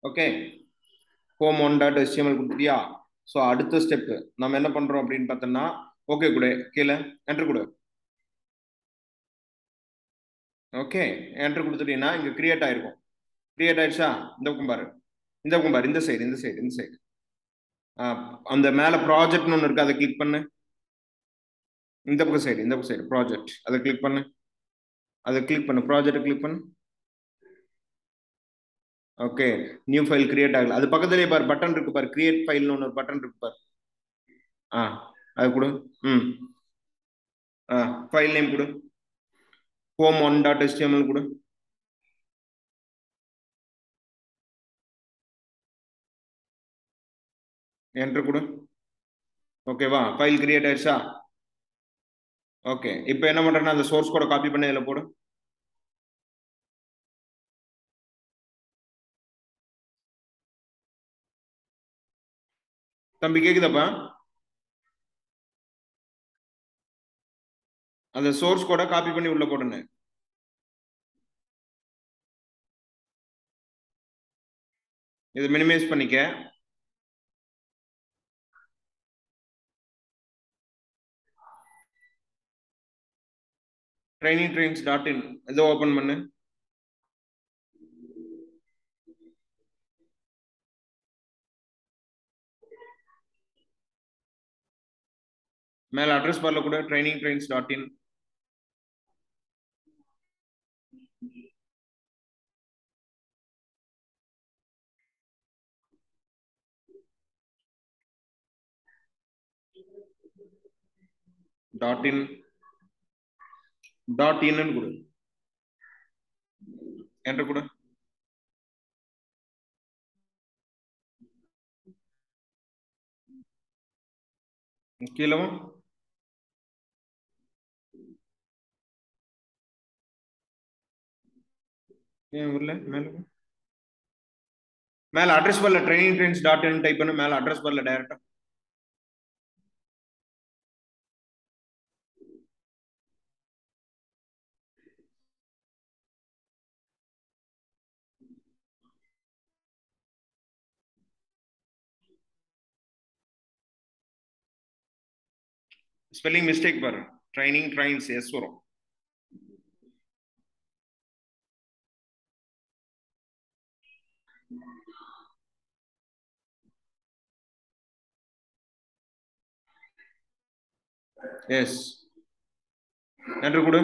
Okay home one dot HTML கொடுத்துட்டியா so அடுத்த step நம்ம என்ன பண்றோம் அப்படின்னு பார்த்தோம்னா ஓகே கொடு கீழே என்ட்ரு கொடு ஓகே என்ட்ரு கொடுத்துட்டீங்கன்னா இங்க கிரியேட் ஆயிருக்கும் கிரியேட் ஆயிடுச்சா இந்த பக்கம் பாரு இந்த பக்கம் பாரு இந்த சைடு இந்த சைடு இந்த சைடு அந்த மேல ப்ராஜெக்ட்னு ஒன்று இருக்கு அதை கிளிக் பண்ணு இந்த பக்கம் சைடு இந்த பக்கம் சைடு ப்ராஜெக்ட் அதை கிளிக் பண்ணு அதை கிளிக் பண்ணு ப்ராஜெக்ட் கிளிக் பண்ணு ஓகே நியூ ஃபைல் கிரியேட் ஆகல அது பக்கத்துலேயே பாரு பட்டன் இருக்கு பாரு கிரியேட் ஃபைல்னு ஒன்று பட்டன் இருக்கு பாரு ஆ அது கொடு ம் ஆ ஃபைல் நேம் கொடு ஹோம் ஒன் டாட் எஸ்டிஎம்எல் கொடு என்ட்ரு கொடு ஓகேவா ஃபைல் கிரியேட் ஆயிடுச்சா ஓகே இப்போ என்ன பண்றேன்னா அந்த சோர்ஸ் கூட காப்பி பண்ணி இதில் போடு தம்பி கேக்குதாப்பா அந்த சோர்ஸ் கூட காப்பி பண்ணி உள்ள போடுங்க இது மினிமைஸ் பண்ணிக்க ட்ரைனிங் ட்ரெயின்ஸ் டாட் இன் ஏதோ ஓபன் பண்ணு மேல அட்ரஸ் பார்ல கூட training trains dot in dot in dot இன்னு கொடு என்கிட்ட கொடு கீழவும் ஏன் வரல மேல மேல அட்ரஸ் பார்ல training trains dot in type பண்ணு மேல அட்ரஸ் பார்ல டைரக்டா ஸ்பெல்லிங் மிஸ்டேக் பாரு ட்ரைனிங் ட்ரைன்ஸ் எஸ் வரும் எஸ் நன்று கொடு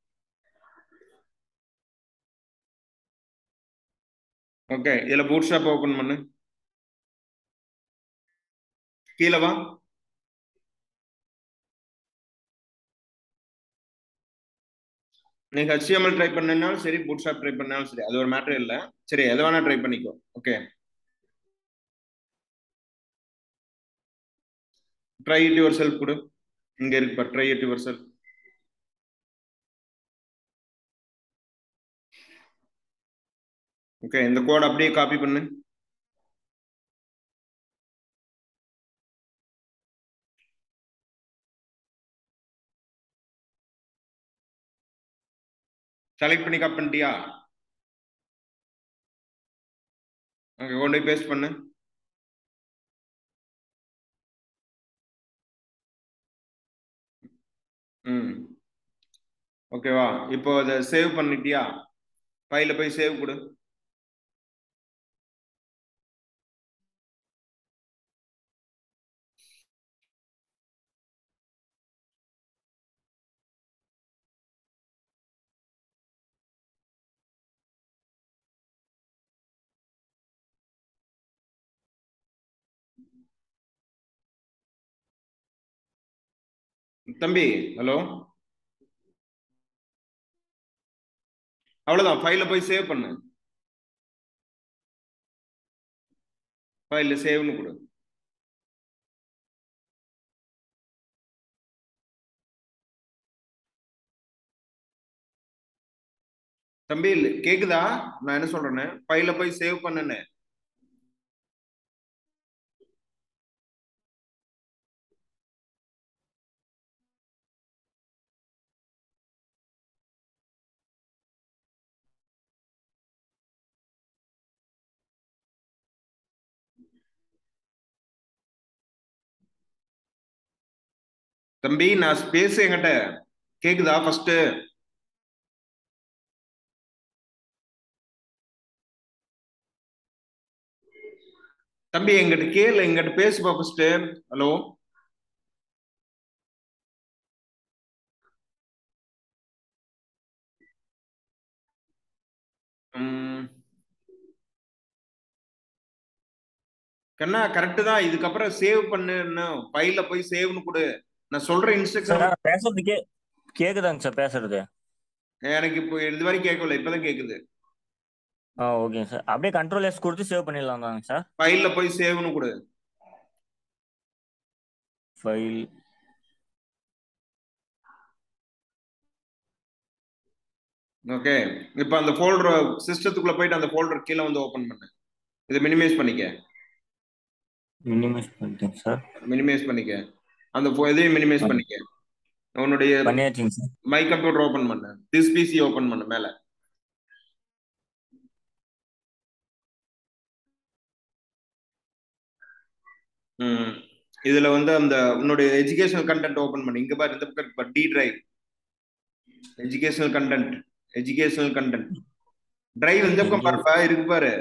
ஓகே இதுல பூட் ஷாப் ஓபன் பண்ணு கீழே வா நீங்க ஹெச்டிஎம்எல் ட்ரை பண்ணனாலும் சரி பூட் ஷாப் ட்ரை பண்ணாலும் சரி அது ஒரு மேட்டர் இல்ல சரி எதை வேணா ட்ரை பண்ணிக்கோ okay try it yourself கொடு இங்க இருக்கு பார் try it yourself okay இந்த கோட் அப்படியே காப்பி பண்ணு செலக்ட் பண்ணி காப்பி பண்ணிட்டியா அங்க கொண்டு போய் பேஸ்ட் பண்ணு ம் ஓகேவா இப்போ அதை சேவ் பண்ணிட்டியா ஃபைல போய் சேவ் கொடு தம்பி ஹலோ அவ்வளவுதான் ஃபைல போய் சேவ் பண்ணு ஃபைல்ல சேவ்னு கொடு தம்பி கேக்குதா நான் என்ன சொல்றேன்னு ஃபைல போய் சேவ் பண்ணுன்னு தம்பி நான் பேசு என்கிட்ட கேக்குதா ஃபர்ஸ்ட் தம்பி எங்கிட்ட கேளு எங்கிட்ட பேசுப்பா ஃபர்ஸ்ட் ஹலோ கண்ணா கரெக்ட் தான் இதுக்கப்புறம் சேவ் பண்ணுன்னு ஃபைல்ல போய் சேவ்னு கொடு நான் சொல்ற சார் இன்ஸ்ட்ரக்ஷன் நான் பேசுறது கே கேக்குதாங்க சார் பேசுறது எனக்கு இப்போ இது வரைக்கும் கேட்கல இப்பதான் கேக்குது ஆ ஓகேங்க சார் அப்படியே கண்ட்ரோல் எஸ் கொடுத்து சேவ் பண்ணிடலாம் தாங்க சார் ஃபைல்ல போய் சேவ்னு கொடு ஃபைல் ஓகே இப்போ அந்த ஃபோல்டர் சிஸ்டத்துக்குள்ள போயிட்டு அந்த ஃபோல்டர் கீழே வந்து ஓபன் பண்ணு இதை மினிமைஸ் பண்ணிக்க மினிமைஸ் பண்ணிட்டேங்க சார் மினிமைஸ் பண்ணிக்க அந்த fo- இதையும் மினிமைஸ் பண்ணிக்க உன்னுடைய பண்ணியாச்சுங்க சார் மை கம்ப்யூட்டர் ஓபன் பண்ணு திஸ் பிசி ஓபன் பண்ணு மேல ம் இதுல வந்து அந்த உன்னுடைய எஜுகேஷனல் கண்டென்ட் ஓபன் பண்ணு இங்க பாரு இந்த பக்கம் இருக்கு பாரு D drive educational content educational content drive இந்த பக்கம் பாருப்பா இருக்கு பாரு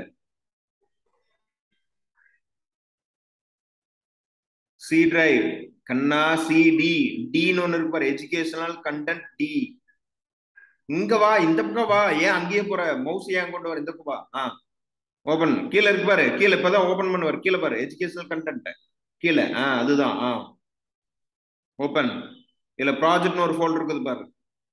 சி டிரைவ் கண்ணா சி டி டின்னு ஒன்னு இருக்கு பாரு எஜுகேஷனல் கண்டென்ட் டி இங்க வா இந்த பக்கம் வா ஏன் அங்கேயே போற மவுஸ் ஏன் கொண்டு வர இந்த பக்கம் வா ஆ ஓபன் கீழே இருக்கு பாரு கீழே இப்பதான் ஓபன் பண்ணுவார் கீழே பாரு எஜுகேஷனல் கண்டென்ட் கீழே ஆ அதுதான் ஆ ஓபன் இதுல ப்ராஜெக்ட்னு ஒரு ஃபோல்டர் இருக்குது பாரு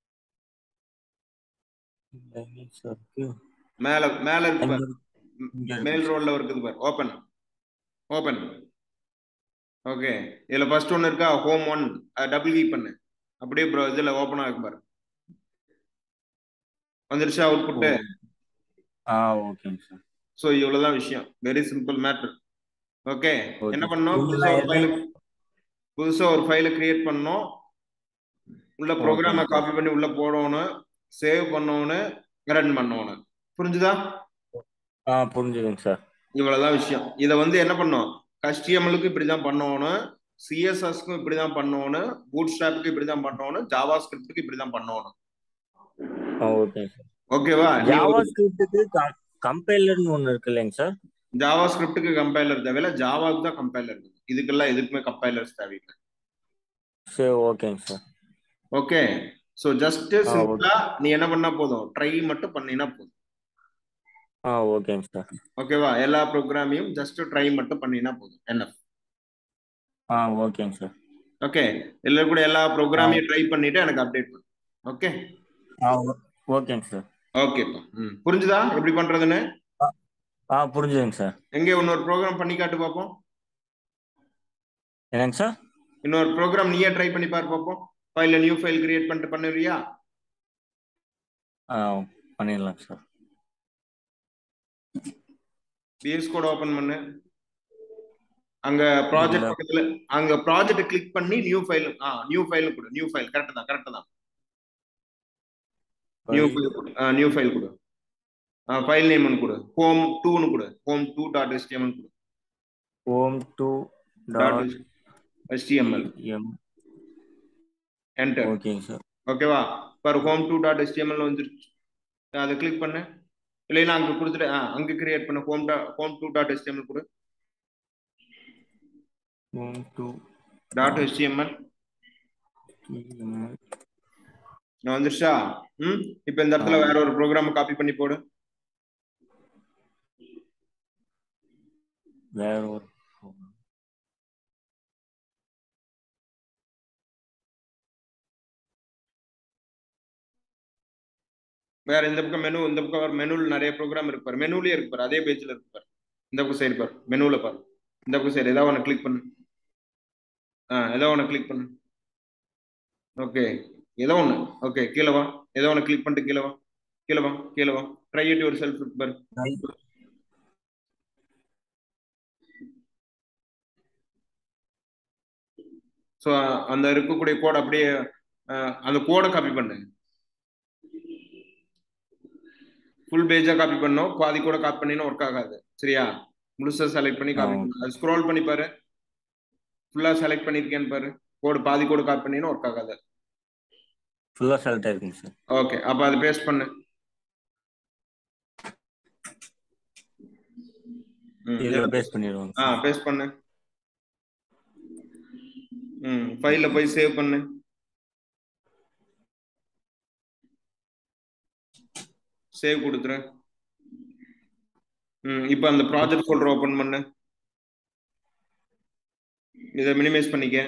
மேல மேல இருக்கு பாரு ம், மேல் ரோல்ல இருக்குது பாரு ஓபன் ஓபன் ஓகே இதுல ஃபர்ஸ்ட் ஒன்னு இருக்கா ஹோம் ஒன் டபுள் கீ பண்ணு அப்படியே ப்ரோ இதுல ஓபன் ஆகும் பாரு வந்துருச்சா அவுட்புட்டு ஆ ஓகேங்க சார் ஸோ இவ்வளவுதான் விஷயம் very simple matter okay Okay. என்ன பண்ணோம் இதுல புதுசா ஒரு ஃபைல் எதுவும் புதுசா ஒரு ஃபைலை கிரியேட் பண்ணோம் உள்ள ப்ரோக்ராமை Okay. காப்பி பண்ணி உள்ள போடணும் சேவ் பண்ணணும் ரன் பண்ணணும் புரிஞ்சுதா ஆ புரிஞ்சுதுங்க சார் இவ்வளவுதான் விஷயம் இதை வந்து என்ன பண்ணோம் HTML-க்கு இப்படிதான் பண்ணணும் சிஎஸ்எஸ்க்கும் இப்படிதான் பண்ணணும் பூட் ஸ்டாப்புக்கு இப்படிதான் பண்ணணும் ஜாவா ஸ்கிரிப்டுக்கு இப்படிதான் பண்ணணும் ஆ ஓகேங்க சார் ஓகேவா ஜாவா ஸ்கிரிப்டுக்கு கம்பைலர்னு ஒன்று இருக்கு இல்லைங்க சார் ஜாவா ஸ்கிரிப்டுக்கு கம்பைலர் தேவையில்ல ஜாவாக்கு தான் கம்பைலர் இருக்குது இதுக்கெல்லாம் எதுக்குமே கம்பைலர்ஸ் தேவையில்லை சரி ஓகேங்க sir okay so just ah, சிம்பிளா நீ என்ன பண்ணா போதும் ட்ரை மட்டும் பண்ணினா போதும் ஆ ஓகேங்க சார் ஓகேவா எல்லா ப்ரோக்ராமையும் ஜஸ்ட் ட்ரை மட்டும் பண்ணினா போதும் என்ன ஆ ஓகேங்க சார் ஓகே இதுல கூட எல்லா ப்ரோக்ராமையும் ட்ரை பண்ணிட்டு எனக்கு அப்டேட் பண்ணு ஓகே ஆ ஓ- ஓகேங்க சார் ஓகேப்பா ம் புரிஞ்சுதா எப்படி பண்றதுன்னு ஆ புரிஞ்சுதுங்க சார் எங்கே இன்னொரு ப்ரோக்ராம் பண்ணி காட்டு பார்ப்போம் என்னங்க சார் இன்னொரு ப்ரோக்ராம் நீயே ட்ரை பண்ணி பாரு பார்ப்போம் ஃபைல நியூ ஃபைல் கிரியேட் பண்ணிட்டு பண்ணுறியா ஆ பண்ணிடலாம் சார் பிஎஸ் கோட் ஓபன் பண்ணு அங்க ப்ராஜெக்ட் இதுல- பக்கத்துல அங்க ப்ராஜெக்ட் கிளிக் பண்ணி நியூ ஃபைல் ஆ நியூ ஃபைல் கொடு நியூ ஃபைல் கரெக்ட் தான் கரெக்ட் தான் நியூ ஃபைல் கொடு ஆ நியூ ஃபைல் கொடு ஆ ஃபைல் நேம் ஒன்று கொடு ஹோம் டூன்னு கொடு ஹோம் டூ டாட் எஸ்டிஎம்எல் கொடு home two dot dot HTML M enter ஓகேங்க சார் ஓகேவா பாரு ஹோம் டூ டாட் எஸ்டிஎம்எல் வந்துருச்சு அதை கிளிக் பண்ணு இல்லைன்னா அங்க கொடுத்துட்டு ஆ அங்க கிரியேட் பண்ணு ஹோம் டா ஹோம் டூ டாட் எஸ்டிஎம்எல் கொடு ஹோம் டூ டாட் எஸ்டிஎம்எல் வந்துருச்சா ம் இப்போ இந்த இடத்துல ஆ. வேற ஒரு ப்ரோக்ராம் காப்பி பண்ணி போடு வேற ஒரு வேற இந்த பக்கம் மெனு இந்த பக்கம் வேற மெனுல நிறைய ப்ரோக்ராம் இருக்கு பாரு மெனுலயே இருக்கு பாரு அதே பேஜ்ல இருக்கு பாரு இந்த பக்கம் சைடு பாரு மெனுல பாரு இந்த பக்கம் சைடு ஏதாவது ஒன்று கிளிக் பண்ணு ஆ ஏதோ ஒன்று கிளிக் பண்ணு ஓகே ஏதோ ஒன்று ஓகே கீழே வா ஏதோ ஒன்று கிளிக் பண்ணிட்டு கீழே வா கீழே வா கீழே வா ட்ரை இட் யுவர் செல்ஃப் இருக்கு பாரு ஸோ அந்த இருக்கக்கூடிய கோட் அப்படியே அஹ், அந்த கோடை காப்பி பண்ணு ஃபுல் பேஜா காப்பி பண்ணோம் பாதி கூட காப்பி பண்ணினா ஒர்க் ஆகாது சரியா முழுசா செலக்ட் பண்ணி காப்பி ஆ. பண்ணு அது ஸ்க்ரோல் பண்ணி பாரு ஃபுல்லா செலக்ட் பண்ணிருக்கேன்னு பாரு கோடு பாதி கோடு காப்பி பண்ணினா ஒர்க் ஆகாது ஃபுல்லாக செலக்ட் ஆயிருக்குங்க சார் ஓகே அப்ப அதை பேஸ்ட் பண்ணு ம், இதில் பேஸ்ட் பண்ணிடுவாங்க ஆ சார் பேஸ்ட் பண்ணு ம் ஃபைல்ல போய் சேவ் பண்ணு சேவ் கொடுத்துரு ம் இப்போ அந்த ப்ராஜெக்ட் ஃபோல்டர் ஓபன் பண்ணு இதை மினிமைஸ் பண்ணிக்க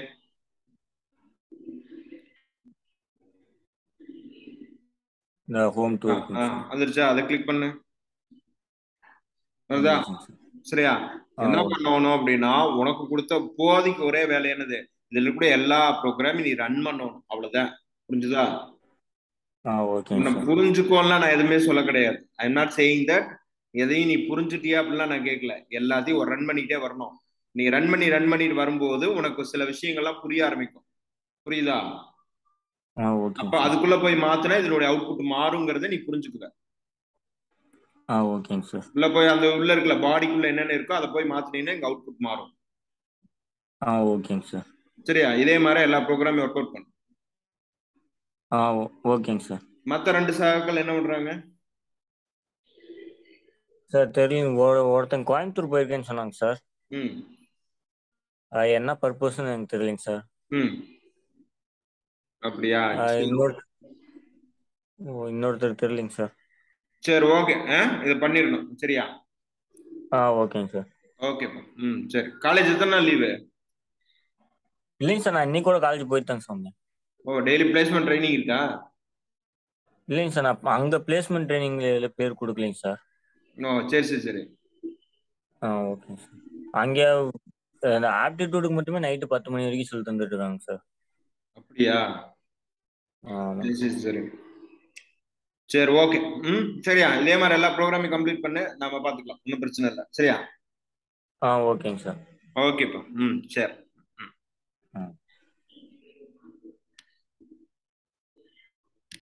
இந்த ஹோம் டூ ஆ, இருக்குங்க ஆ, சார் வந்துருச்சா அதை கிளிக் பண்ணு வருதா வந்துருச்சுங்க சார் சரியா ஆ என்ன ஓகே பண்ணணும் அப்படின்னா உனக்கு கொடுத்த போதைக்கு ஒரே வேலை என்னது இதுல இருக்கக்கூடிய எல்லா ப்ரோக்ராமும் நீ ரன் பண்ணணும் அவ்வளவுதான் புரிஞ்சுதா ஆ ஓகேங்க உன்னை சார் புரிஞ்சுக்கோலாம் நான் எதுவுமே சொல்ல கிடையாது I am not saying that எதையும் நீ புரிஞ்சுட்டியா அப்படிலாம் நான் கேட்கல எல்லாத்தையும் ஒரு ரன் பண்ணிக்கிட்டே வரணும் நீ ரன் பண்ணி ரன் பண்ணிட்டு வரும்போது உனக்கு சில விஷயங்கள்லாம் புரிய ஆரம்பிக்கும் புரியுதா ஆ ஓகேங்க அப்ப சார் அதுக்குள்ள போய் மாத்தினா இதனுடைய அவுட்புட் மாறுங்கிறத நீ புரிஞ்சுக்குவ ஆ ஓகேங்க சார் உள்ள போய் அந்த உள்ள இருக்கல பாடிக்குள்ள என்னென்ன இருக்கோ அதை போய் மாத்தினீங்கன்னா இங்க அவுட்புட் மாறும் ஆ ஓகேங்க சார் சரியா இதே மாதிரி எல்லா ப்ரோக்ராமையும் ஒர்க் அவுட் பண்ணு ஆ ஓ- ஓகேங்க சார் மத்த ரெண்டு சகாக்கள் என்ன பண்றாங்க சார் தெரியும் ஒரு ஒருத்தன் கோயம்புத்தூர் போயிருக்கேன்னு சொன்னாங்க சார் ம் அது என்ன பர்பஸ்ன்னு எனக்கு தெரியலைங்க சார் ம் அப்படியா ஆ, சரி இன்னொரு ஓ, இன்னொருத்தர் தெரியலைங்க சார் சரி ஓகே ஆ இதை பண்ணிடணும் சரியா ஆ ஓகேங்க சார் ஓகேப்பா ம் சரி காலேஜ் எத்தனை நாள் லீவு இல்லைங்க சார் நான் இன்னைக்கு கூட காலேஜ் போயிட்டு தாங்க சொன்னேன் ஓ டெய்லி பிளேஸ்மெண்ட் ட்ரைனிங் இருக்கா இல்லைங்க சார் நான் அங்கே பிளேஸ்மெண்ட் ட்ரைனிங்ல பேர் கொடுக்கலைங்க சார் ஓ சரி சரி சரி ஆ ஓகேங்க சார் அங்கே இந்த ஆப்டிடியூடுக்கு மட்டுமே நைட்டு பத்து மணி வரைக்கும் சொல்லி தந்துட்டு இருக்காங்க சார் அப்படியா ஆமாம் சரி சரி சரி சரி ஓகே ம் சரியா இதே மாதிரி எல்லா ப்ரோக்ராமையும் கம்ப்ளீட் பண்ணு நாம பார்த்துக்கலாம் ஒன்றும் பிரச்சனை இல்லை சரியா ஆ ஓகேங்க சார் ஓகேப்பா ம் சரி